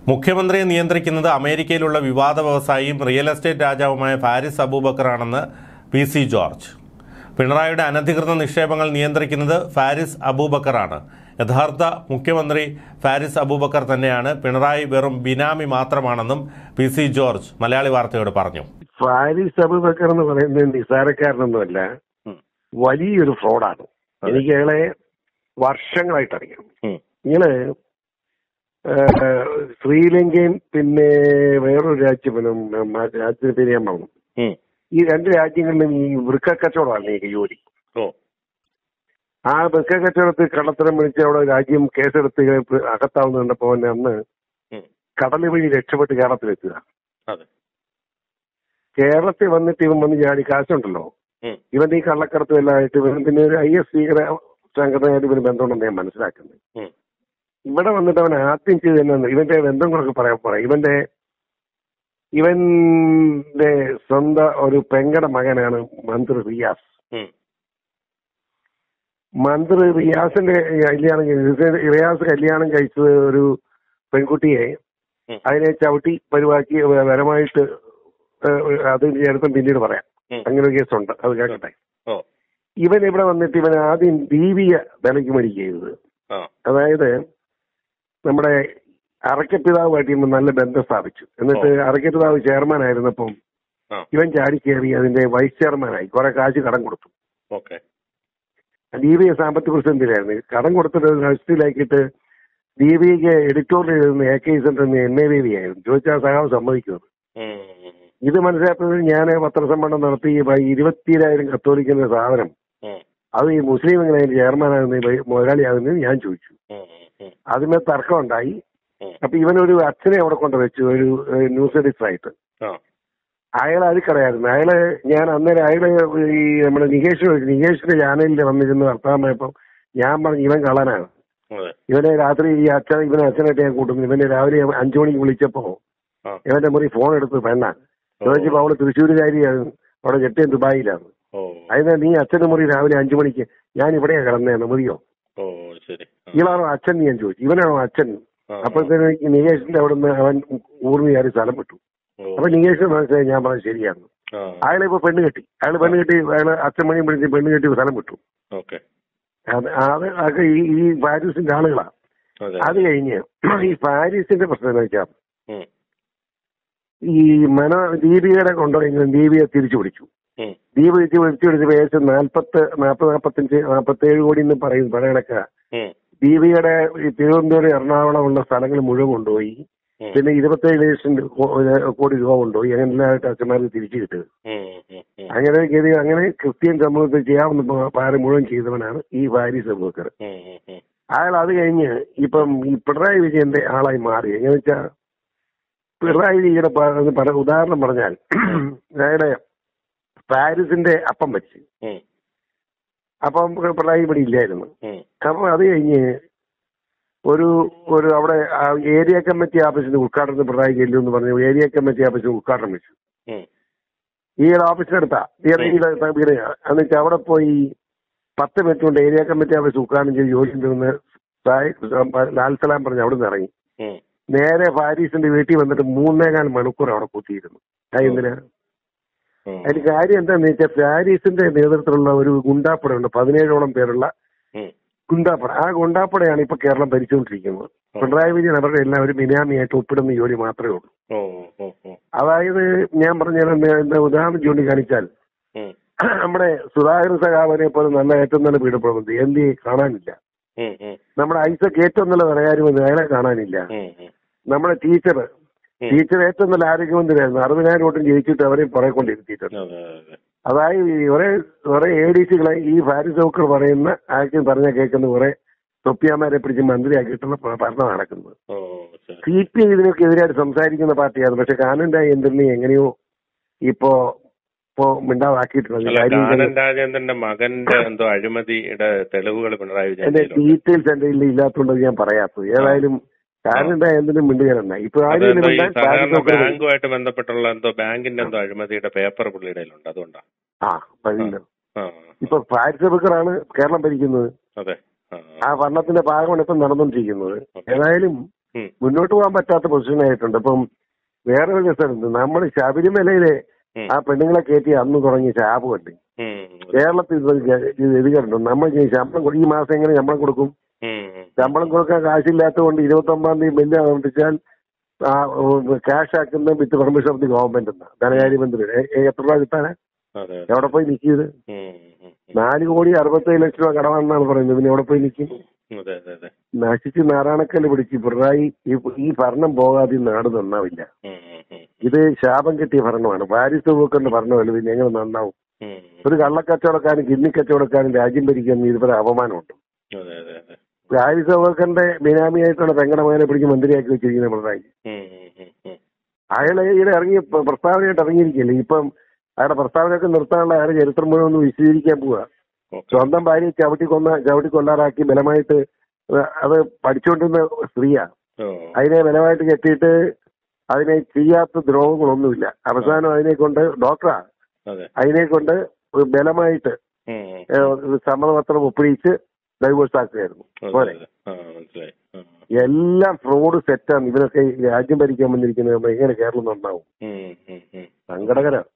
മുഖ്യമന്ത്രിയെ നിയന്ത്രിക്കുന്നത് അമേരിക്കയിലുള്ള വിവാദ വ്യവസായിയും റിയൽ എസ്റ്റേറ്റ് രാജാവുമായ ഫാരിസ് അബൂബക്കറാണെന്ന് പി സി ജോർജ് പിണറായിയുടെ അനധികൃത നിക്ഷേപങ്ങൾ നിയന്ത്രിക്കുന്നത് ഫാരിസ് അബൂബക്കറാണ് യഥാർത്ഥ മുഖ്യമന്ത്രി ഫാരിസ് അബൂബക്കർ തന്നെയാണ് പിണറായി വെറും ബിനാമി മാത്രമാണെന്നും പി സി ജോർജ് മലയാളി വാർത്തയോട് പറഞ്ഞു ഫാരിസ് അബൂബക്കർ എന്ന് പറയുന്നത് നിസ്സാരക്കാരനൊന്നുമല്ല ഉം. വലിയൊരു ഫ്രോഡാണ് എനിക്ക് അയാളെ വർഷങ്ങളായിട്ട് അറിയാം ഉം. ഇയാള് ഏഹ്, ശ്രീലങ്കയും പിന്നെ വേറൊരു രാജ്യം പിന്നെ മ- രാജ്യത്തിന് പേര് ഞാൻ പറഞ്ഞു ഉം. ഈ രണ്ട് രാജ്യങ്ങളിലും ഈ വൃക്ക കച്ചവടമാണ് ഈ ജോലി ഓ ആ വൃക്ക കച്ചവടത്തിൽ കള്ളത്തരം വിളിച്ച് അവിടെ രാജ്യം കേസെടുത്ത് അകത്താവുന്ന കണ്ടപ്പോ തന്നെ അന്ന് ഉം. കടൽ വഴി രക്ഷപ്പെട്ട് കേരളത്തിലെത്തുക അതെ കേരളത്തിൽ വന്നിട്ട് ഇവൻ വന്ന് ചാടി കാശുണ്ടല്ലോ ഉം. ഇവന്റെ ഈ കള്ളക്കടത്തും എല്ലാം ആയിട്ട് ഇവൻ പിന്നെ ഒരു ഐ എസ് ഭീകര സംഘടനയായിട്ട് ഇവന് ബന്ധമുണ്ടെന്ന് ഞാൻ മനസ്സിലാക്കുന്നത് ഉം. ഇവിടെ വന്നിട്ട് അവൻ ആദ്യം ചെയ്ത് തന്നെ ഇവന്റെ ബന്ധങ്ങളൊക്കെ പറയാൻ പറയാം ഇവന്റെ ഇവന്റെ സ്വന്തം ഒരു പെങ്ങടെ മകനാണ് മന്ത്രി റിയാസ് ഉം. മന്ത്രി റിയാസിന്റെ കല്യാണം കഴിച്ചത് റിയാസ് കല്യാണം കഴിച്ചത് ഒരു പെൺകുട്ടിയെ ഉം. അതിനെ ചവിട്ടി പരിവാക്കി വരമായിട്ട് അത് ചേർത്തും പിന്നീട് പറയാം ഉം. അങ്ങനെ ഒരു കേസുണ്ട് അത് കേൾക്കട്ടെ ഓ ഇവൻ ഇവിടെ വന്നിട്ട് ഇവൻ ആദ്യം ദീപിക വിലയ്ക്ക് മേടിക്കുക ചെയ്തത് ആ അതായത് നമ്മുടെ അറക്കപ്പിതാവുമായിട്ട് ഇവൻ നല്ല ബന്ധം സ്ഥാപിച്ചു എന്നിട്ട് അറക്കപ്പിതാവ് ചെയർമാൻ ആയിരുന്നപ്പം ആ ഇവൻ ചാടി കയറി അതിന്റെ വൈസ് ചെയർമാനായി കുറെ കാശ് കടം കൊടുത്തു ഓക്കെ ദീപിക സാമ്പത്തിക പ്രതിസന്ധിയിലായിരുന്നു കടം കൊടുത്തിട്ട് നഷ്ടത്തിലാക്കിയിട്ട് ദീപികയ്ക്ക് എഡിറ്റോറിയൽ എഴുതുന്ന A K centre M A Baby ആയിരുന്നു ചോദിച്ചാൽ സഹാവ് സമ്മതിക്കുന്നത് ഉം. ഇത് മനസ്സിലാക്കുന്നത് ഞാൻ പത്രസമ്മേളനം നടത്തി ഈ ഇരുപത്തിരായിരം കത്തോലിക്കുന്ന സാധനം ഉം. അത് ഈ മുസ്ലിം എങ്ങനെ അതിന്റെ ചെയർമാനാകുന്ന മുതലാളിയാകുന്നത് ഞാൻ ചോദിച്ചു ഉം. ഉം. അതിന്മേൽ തർക്കം ഉണ്ടായി ഉം. അപ്പൊ ഇവനൊരു അച്ഛനെ അവിടെ കൊണ്ട് വെച്ചു ഒരു ഏഹ്, ന്യൂസ് എഡിറ്റർ ആയിട്ട് ആ അയാൾ അതിക്കടയായിരുന്നു അയാള് ഞാൻ അന്നേരം അയാള് ഈ നമ്മുടെ നികേഷ് ചോദിച്ചു നികേഷിന്റെ ചാനലിൽ വന്നിരുന്ന വർത്തമാനമായപ്പോ ഞാൻ പറഞ്ഞു ഇവൻ കള്ളനാണ് അതെ ഇവനെ രാത്രി ഈ അച്ഛൻ ഇവനെ അച്ഛനായിട്ട് ഞാൻ കൂട്ടുന്നു ഇവനെ രാവിലെ അഞ്ചു മണിക്ക് വിളിച്ചപ്പോ ആ ഇവന്റെ മുറി ഫോൺ എടുത്ത് പെണ്ണ ചോദിച്ചപ്പോ അവള് തൃശ്ശൂരുകാരിയാണ് അവിടെ ജെട്ടിയൻ ദുബായിലാണ് ഓ അതിന് നീ അച്ഛന്റെ മുറി രാവിലെ അഞ്ചു മണിക്ക് ഞാൻ ഇവിടെയാ കിടന്നേന്ന് മതിയോ ഓ ശരി ആ. ഇയാളാണോ അച്ഛൻ എന്ന് ഞാൻ ചോദിച്ചു ഇവനാണോ അച്ഛൻ ആ. അപ്പോഴത്തേന് ഈ നികേഷിന്റെ അവിടെ നിന്ന് അവൻ ഊർന്ന് കയറി സ്ഥലം വിട്ടു ഓ അപ്പൊ നികേഷ് മനസ്സിലായി ഞാൻ പറഞ്ഞത് ശരിയാണ് ആ അയാളെ ഇപ്പൊ പെണ്ണ് കെട്ടി അയാൾ പെണ്ണ് കെട്ടി അയാള് അച്ഛൻ മണിയും പിടിച്ച് പെണ്ണ് കെട്ടി സ്ഥലം വിട്ടു ഓക്കെ അത് അത് അതൊക്കെ ഈ ഈ പാരീസിന്റെ ആളുകളാ അതെ അത് കഴിഞ്ഞ് ഈ പാരീസിന്റെ പ്രശ്നം എന്ന് വെച്ചാൽ ഉം. ഈ മന ദീപികയുടെ കൊണ്ടുപോയി ദീപിയെ തിരിച്ചു പിടിച്ചു ഉം. ദീപ തിരിച്ചു പിടിച്ചു പിടിച്ചപ്പോൾ ഏകദേശം നാൽപ്പത്ത് നാൽപ്പത് നാൽപ്പത്തഞ്ച് നാൽപ്പത്തേഴ് കോടി എന്ന് പറയും പറയണക്ക ഉം. ദീപികയുടെ ഈ തിരുവനന്തപുരം എറണാകുളം ഉള്ള സ്ഥലങ്ങൾ മുഴുവൻ കൊണ്ടുപോയി ഉം. പിന്നെ ഇരുപത്തേഴ് ലക്ഷം കോ- കോടി രൂപ കൊണ്ടുപോയി അങ്ങനെല്ലായിട്ട് അച്ഛന്മാർക്ക് തിരിച്ചു കിട്ടുക ഉം. ഉം. ഉം. അങ്ങനെ ഗതി അങ്ങനെ ക്രിസ്ത്യൻ സമൂഹത്തിൽ ചെയ്യാവുന്ന പ- പാരം മുഴുവൻ ചെയ്തവനാണ് ഈ വാരി സമൂഹക്കർ ഉം. ഉം. ഉം. അയാൾ അത് കഴിഞ്ഞ് ഇപ്പം ഈ പിണറായി വിജയന്റെ ആളായി മാറി എങ്ങനെ വെച്ചാൽ പിണറായി വിജയുടെ പ- ഒന്ന് പറ ഉദാഹരണം പറഞ്ഞാൽ അയാളുടെ പാരീസിന്റെ അപ്പം വെച്ച് ഉം. അപ്പം പിണറായി ഇവിടെ ഇല്ലായിരുന്നു ഉം. അപ്പൊ അത് കഴിഞ്ഞ് ഒരു ഒരു അവിടെ ആ ഏരിയ കമ്മിറ്റി ഓഫീസിന്റെ ഉദ്ഘാടനത്തിന് പിണറായി ചെല്ലു എന്ന് പറഞ്ഞു ഏരിയ കമ്മിറ്റി ഓഫീസിന് ഉദ്ഘാടനം വെച്ചു ഉം. ഈ ഓഫീസിനടുത്താ വീട് എന്നിട്ട് അവിടെ പോയി പത്ത് മിനിറ്റ് കൊണ്ട് ഏരിയ കമ്മിറ്റി ഓഫീസ് ഉദ്ഘാടനം ചെയ്ത് ജോലി നിന്ന് ലാൽ സലാം പറഞ്ഞ് അവിടെ നിന്ന് ഇറങ്ങി ഉം. നേരെ പാരീസിന്റെ വീട്ടിൽ വന്നിട്ട് മൂന്നേകാൽ മണിക്കൂർ അവിടെ കൂട്ടിയിരുന്നു ആ എന്തിനാ ഉം. അതിന് കാര്യം എന്താന്ന് വെച്ചാൽ പാരീസിന്റെ നേതൃത്വത്തിലുള്ള ഒരു ഗുണ്ടാപ്പടയുണ്ട് പതിനേഴോളം പേരുള്ള ഉം. ഗുണ്ടാപ്പട ആ ഗുണ്ടാപ്പടയാണ് ഇപ്പൊ കേരളം ഭരിച്ചുകൊണ്ടിരിക്കുന്നത് പിണറായി വിജയൻ അവരുടെ എല്ലാവരും ബിനാമിയായിട്ട് ഒപ്പിടുന്ന ജോലി മാത്രമേ ഉള്ളൂ ഓ ഓ ഓ അതായത് ഞാൻ പറഞ്ഞ എന്താ ഉദാഹരണം ചൂണ്ടിക്കാണിച്ചാൽ ഉം. നമ്മുടെ സുധാകരൻ സഖാവിനെ പോലെ നല്ല ഏറ്റവും നല്ല പീഡപ്രബന്ധി എന്ത് കാണാനില്ല ഉം. ഉം. നമ്മുടെ ഐസക് ഏറ്റവും നല്ല ധനകാര്യമന്ത്രി അയാളെ കാണാനില്ല ഉം. ഉം. നമ്മുടെ ടീച്ചർ ടീച്ചർ ഏറ്റവും നല്ല ആരോഗ്യമന്ത്രിയായിരുന്നു അറുപതിനായിരം വോട്ടും ജയിച്ചിട്ട് അവരെ പുറകൊണ്ടിരുത്തിയിട്ടുണ്ട് അതെ അതെ അതായത് ഈ കുറെ കുറെ എ ഡി സികളെ ഈ ഫാരിസ് സൗക്കർ പറയുന്ന ആക്ഷൻ പറഞ്ഞ കേൾക്കുന്ന കുറെ തൊപ്പിയാമാരെ പിടിച്ച് മന്ത്രിയാക്കിയിട്ടുള്ള ഭ- ഭരണം നടക്കുന്നത് ഓ ശരി സി പി ഐ ഇതിനൊക്കെ എതിരായിട്ട് സംസാരിക്കുന്ന പാർട്ടിയാണ് പക്ഷെ കാനൻ രാജേന്ദ്രനെ എങ്ങനെയോ ഇപ്പോ ഇപ്പോ മിണ്ടാതാക്കിയിട്ടുണ്ട് അല്ല കാര്യം കാനൻ രാജേന്ദ്രന്റെ മകന്റെ എന്തോ അഴിമതിയുടെ തെളിവുകൾ പിണറായി വിജയൻ എന്റെ കയ്യിലുണ്ട്. ഡീറ്റെയിൽസ് എന്റെ കയ്യിൽ ഇല്ലാത്തതുകൊണ്ട് ഞാൻ പറയാത്തത് ഏതായാലും കാനൻ രാജേന്ദ്രനും മിണ്ടുകയാണ് ഇപ്പൊ ആരും അതെന്തോ ഈ മിണ്ടാൻ ഫാരിസ് സഹകരണ സൗക്കർ ബാങ്കുമായിട്ട് ബന്ധപ്പെട്ടുള്ള എന്തോ ബാങ്കിന്റെ എന്തോ അഴിമതിയുടെ പേപ്പർ പുള്ളിയുടെ കയ്യിലുണ്ട് അതുകൊണ്ടാ ആ പതില്ല ആ ഇപ്പൊ ഫാരിസ് സൗക്കറാണ് കേരളം ഭരിക്കുന്നത് അതെ ആ ആ ഭരണത്തിന്റെ ഭാഗമാണ് ഇപ്പം നടന്നുകൊണ്ടിരിക്കുന്നത് ഏതായാലും ഉം. മുന്നോട്ട് പോകാൻ പറ്റാത്ത പൊസിഷനായിട്ടുണ്ട് ഇപ്പം വേറെ ഒരു രസമുണ്ട് നമ്മൾ ശബരിമലയിലെ ഉം. ആ പെണ്ണുങ്ങളെ കയറ്റി അന്ന് തുടങ്ങിയ ശാപമുണ്ട് ഉം. കേരളത്തിൽ ഇത് ഇത് ഇത് കണ്ടു നമ്മൾ ഈ ശമ്പളം കൊടു- ഈ മാസം എങ്ങനെ ശമ്പളം കൊടുക്കും ഉം. ശമ്പളം കൊടുക്കാൻ കാശില്ലാത്തതുകൊണ്ട് ഇരുപത്തി ഒമ്പതാം തീയതി ബില്ല് അവതരിപ്പിച്ചാൽ ആ, ഉം, ക്യാഷ് ആക്കുന്ന with permission of the government എന്നാ ധനകാര്യമന്ത്രി ഏ, ഏ, എത്ര രൂപ കിട്ടാനാ അതെ അതെ എവിടെ പോയി നിൽക്കിയത് ഉം. ഉം. നാല് കോടി അറുപത്തേഴ് ലക്ഷം രൂപ കടമാണെന്നാണ് പറയുന്നത് പിന്നെ എവിടെ പോയി നിൽക്കും അതെ അതെ അതെ നശിച്ച് നാരായണക്കല്ല് പിടിച്ച് പിണറായി ഈ ഈ ഭരണം പോകാതെ ഈ നാട് നന്നാവില്ല ഉം. ഉം. ഉം. ഇത് ശാപം കിട്ടിയ ഭരണമാണ് പാരിസ് പൂക്കറിന്റെ ഭരണമല്ല പിന്നെ എങ്ങനെ നന്നാവും ഉം. ഒരു കള്ളക്കച്ചവടക്കാരും കിഡ്നി കച്ചവടക്കാരും രാജ്യം ഭരിക്കാൻ ഇതുവരെ അപമാനമുണ്ട് അതെ അതെ അതെ പാരിസ് പൂക്കറിന്റെ ബിനാമിയായിട്ടുള്ള പെങ്ങടെ മകനെ പിടിച്ച് മന്ത്രിയാക്കി വെച്ചിരിക്കുന്ന പിണറായി ഉം. ഉം. ഉം. അയാളെ ഈയിടെ ഇറങ്ങി പ്ര- പ്രസ്താവനയായിട്ട് ഇറങ്ങിയിരിക്കില്ലേ ഇപ്പം അയാളുടെ പ്രസ്താവനയൊക്കെ നിർത്താനുള്ള അയാളുടെ ചരിത്രം മുഴുവൻ ഒന്ന് വിശദീകരിക്കാൻ പോവുക ഓക്കെ. സ്വന്തം ഭാര്യയെ ചവിട്ടി കൊന്ന ചവിട്ടി കൊല്ലാറാക്കി ബലമായിട്ട് അത് പഠിച്ചുകൊണ്ടിരുന്ന സ്ത്രീയാ ഓ. അതിനെ ബലമായിട്ട് കെട്ടിയിട്ട് അതിനെ ചെയ്യാത്ത ദ്രോഹങ്ങളൊന്നുമില്ല അവസാനം അതിനെ കൊണ്ട് ഡോക്ടറാ അതെ അതിനെ കൊണ്ട് ഒരു ബലമായിട്ട് ഉം. ഏഹ്, സമ്മതപത്രം ഒപ്പിടിച്ച് ഡൈവോഴ്സ് ആക്കുകയായിരുന്നു അതെ പോരെ അതെ ആ മനസ്സിലായി ആ. എല്ലാം ഫ്രോഡ് സെറ്റാണ് ഇവരൊക്കെ ഈ രാജ്യം ഭരിക്കാൻ വന്നിരിക്കുന്നത് എങ്ങനെ കേരളം നന്നാവും ഉം. ഉം. ഉം. സങ്കടകരം